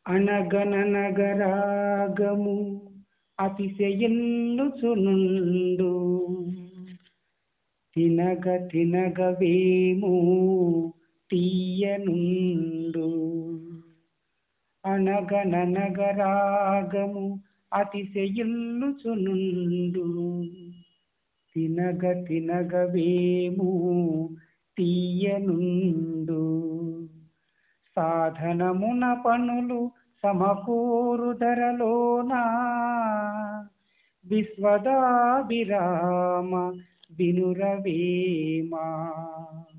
అనగననగరాగము అతిశయల్లుచునుండు తినగ తినగవేము తీయనుండు అనగననగరాగము అతిశయల్లుచునుండు తినగ తినగవేము తీయనుండు సాధనమున పనులు సమకూరు ధరలోనా విశ్వదాభిరామ వినురవేమా